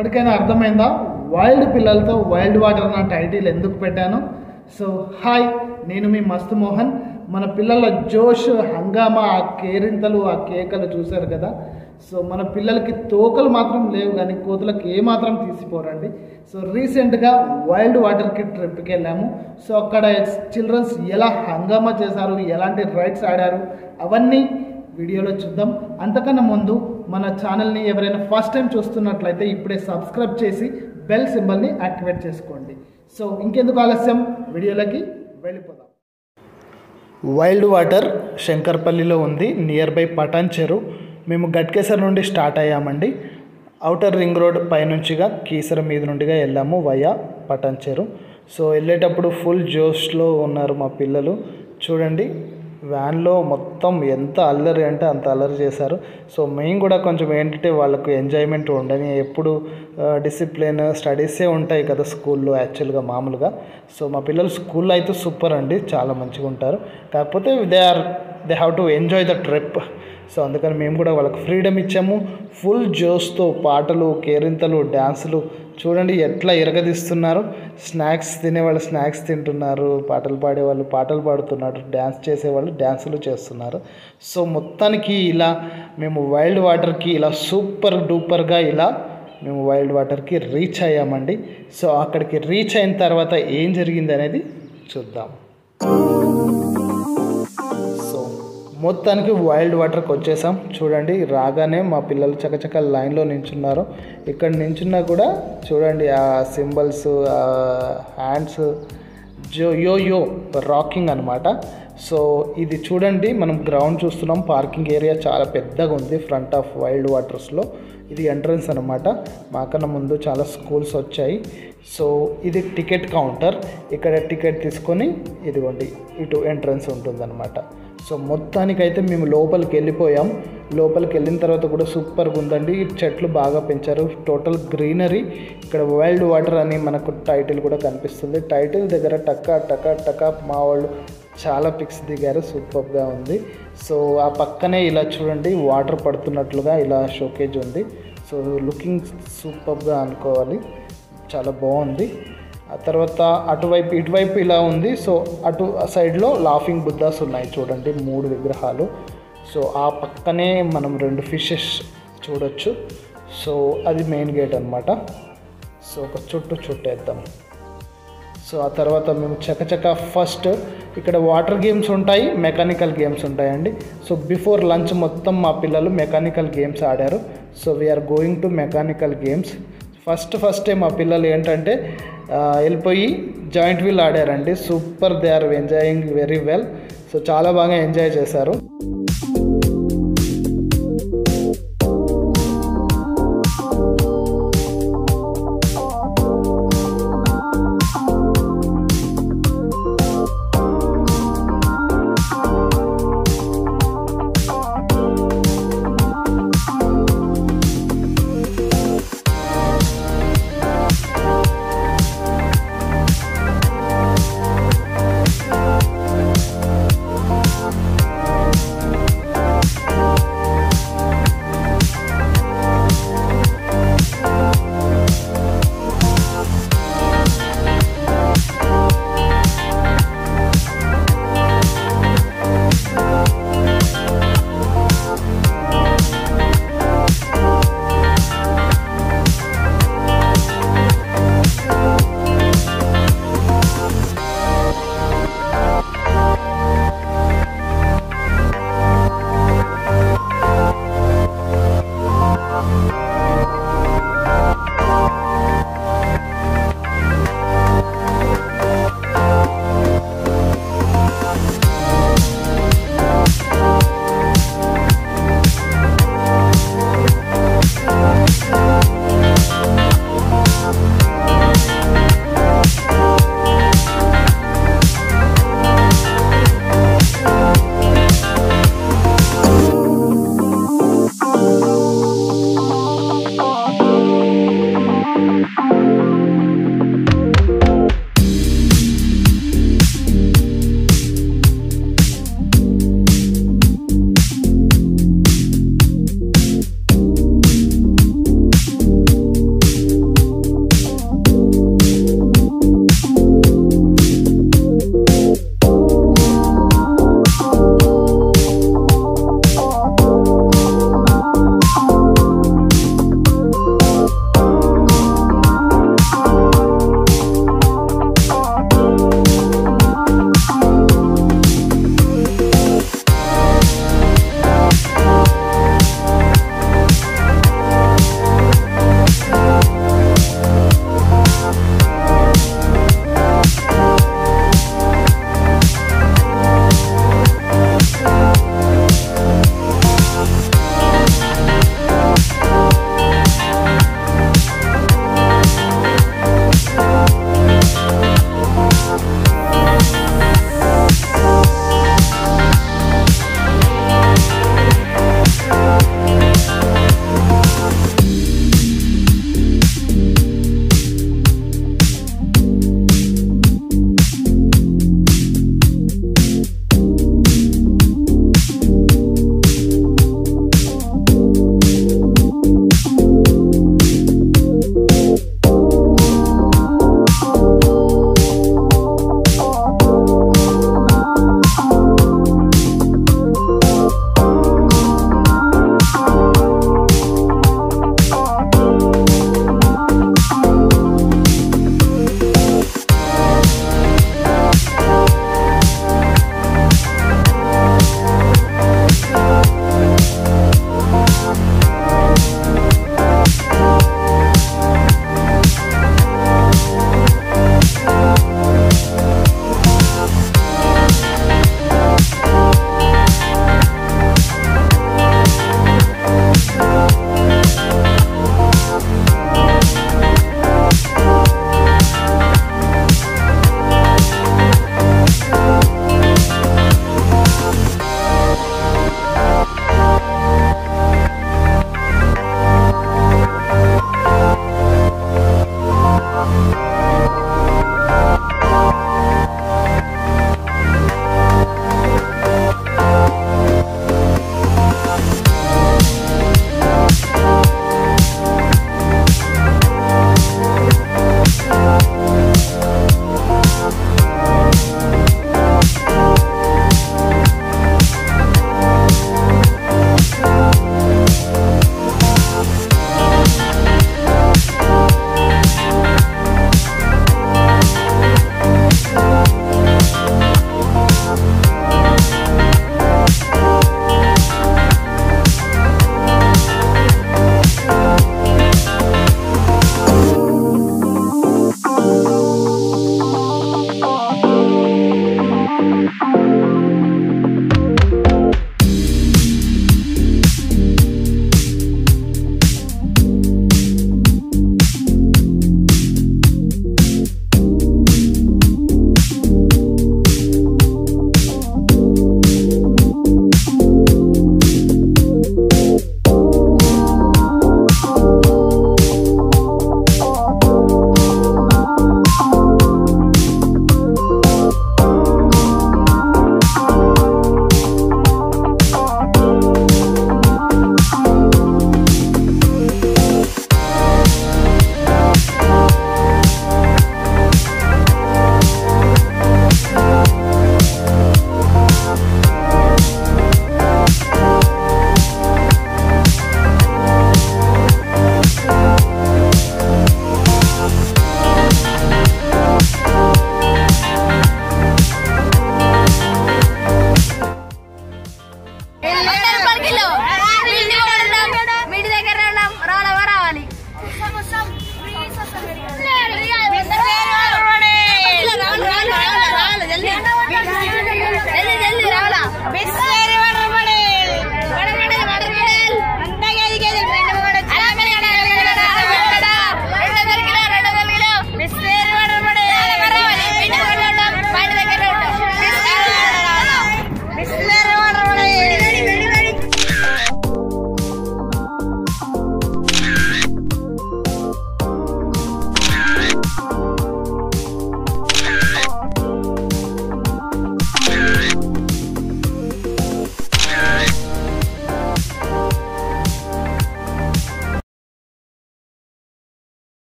ఇప్పటికైనా అర్థమైందా వైల్డ్ పిల్లలతో వైల్డ్ వాటర్ నా టైటిల్ ఎందుకు పెట్టాను సో హాయ్ నేను మీ మస్తు మోహన్ మన పిల్లల జోష్ హంగామా ఆ కేరింతలు ఆ కేకలు చూశారు కదా సో మన పిల్లలకి తోకలు మాత్రం లేవు కానీ కోతులకు ఏమాత్రం తీసిపోరండి సో రీసెంట్గా వైల్డ్ వాటర్కి ట్రిప్కి వెళ్ళాము సో అక్కడ చిల్డ్రన్స్ ఎలా హంగామా చేశారు ఎలాంటి రైడ్స్ ఆడారు అవన్నీ వీడియోలో చూద్దాం అంతకన్నా ముందు మన ఛానల్ని ఎవరైనా ఫస్ట్ టైం చూస్తున్నట్లయితే ఇప్పుడే సబ్స్క్రైబ్ చేసి బెల్ సింబల్ని యాక్టివేట్ చేసుకోండి సో ఇంకెందుకు ఆలస్యం వీడియోలోకి వెళ్ళిపోదాం వైల్డ్ వాటర్ శంకర్పల్లిలో ఉంది నియర్ బై పటాన్ చెరు మేము గట్కేసర్ నుండి స్టార్ట్ అయ్యామండి అవుటర్ రింగ్ రోడ్ పైనుంచిగా కీసర మీద నుండిగా వెళ్ళాము వయా పటాన్ చెరు సో వెళ్ళేటప్పుడు ఫుల్ జోష్లో ఉన్నారు మా పిల్లలు చూడండి వ్యాన్లో మొత్తం ఎంత అల్లరి అంటే అంత అల్లరి చేశారు సో మేము కూడా కొంచెం ఏంటంటే వాళ్ళకు ఎంజాయ్మెంట్ ఉండని ఎప్పుడు డిసిప్లిన్ స్టడీసే ఉంటాయి కదా స్కూల్లో యాక్చువల్గా మామూలుగా సో మా పిల్లలు స్కూల్లో అయితే సూపర్ అండి చాలా మంచిగా ఉంటారు కాకపోతే they are they have to enjoy the trip so అందుకని మేము కూడా వాళ్ళకి ఫ్రీడమ్ ఇచ్చాము ఫుల్ జోస్తో పాటలు కేరింతలు డ్యాన్సులు చూడండి ఎట్లా ఎరగదీస్తున్నారు స్నాక్స్ తినేవాళ్ళు స్నాక్స్ తింటున్నారు పాటలు పాడేవాళ్ళు పాటలు పాడుతున్నారు డ్యాన్స్ చేసేవాళ్ళు డ్యాన్సులు చేస్తున్నారు సో మొత్తానికి ఇలా మేము వైల్డ్ వాటర్కి ఇలా సూపర్ డూపర్గా ఇలా మేము వైల్డ్ వాటర్కి రీచ్ అయ్యామండి సో అక్కడికి రీచ్ అయిన తర్వాత ఏం జరిగింది అనేది చూద్దాం సో మొత్తానికి వైల్డ్ వాటర్కి వచ్చేసాం చూడండి రాగానే మా పిల్లలు చకచక లైన్లో నించున్నారు ఇక్కడ నించున్నా కూడా చూడండి ఆ సింబల్స్ హ్యాండ్స్ జో యో యో రాకింగ్ అనమాట సో ఇది చూడండి మనం గ్రౌండ్ చూస్తున్నాం పార్కింగ్ ఏరియా చాలా పెద్దగా ఉంది ఫ్రంట్ ఆఫ్ వైల్డ్ వాటర్స్లో ఇది ఎంట్రన్స్ అనమాట మాకన్నా ముందు చాలా స్కూల్స్ వచ్చాయి సో ఇది టికెట్ కౌంటర్ ఇక్కడ టికెట్ తీసుకొని ఇదిగోండి ఇటు ఎంట్రన్స్ ఉంటుందన్నమాట సో మొత్తానికైతే మేము లోపలికి వెళ్ళిపోయాం లోపలికి వెళ్ళిన తర్వాత కూడా సూపర్గా ఉందండి ఈ చెట్లు బాగా పెంచారు టోటల్ గ్రీనరీ ఇక్కడ వైల్డ్ వాటర్ అని మనకు టైటిల్ కూడా కనిపిస్తుంది టైటిల్ దగ్గర టక్క టక టక మా వాళ్ళు చాలా పిక్స్ దిగారు సూపర్గా ఉంది సో ఆ పక్కనే ఇలా చూడండి వాటర్ పడుతున్నట్లుగా ఇలా షోకేజ్ ఉంది సో లుకింగ్ సూపర్గా అనుకోవాలి చాలా బాగుంది ఆ తర్వాత అటువైపు ఇటువైపు ఇలా ఉంది సో అటు సైడ్లో లాఫింగ్ బుద్ధాస్ ఉన్నాయి చూడండి మూడు విగ్రహాలు సో ఆ పక్కనే మనం రెండు ఫిషెస్ చూడొచ్చు సో అది మెయిన్ గేట్ అనమాట సో ఒక చుట్టు చుట్టేద్దాం సో ఆ తర్వాత మేము చకచక ఫస్ట్ ఇక్కడ వాటర్ గేమ్స్ ఉంటాయి మెకానికల్ గేమ్స్ ఉంటాయండి సో బిఫోర్ లంచ్ మొత్తం మా పిల్లలు మెకానికల్ గేమ్స్ ఆడారు so we're going to mechanical games first ఫస్టే మా పిల్లలు ఏంటంటే వెళ్ళిపోయి జాయింట్ వీల్ ఆడారండి super they are enjoying very well so చాలా బాగా ఎంజాయ్ చేశారు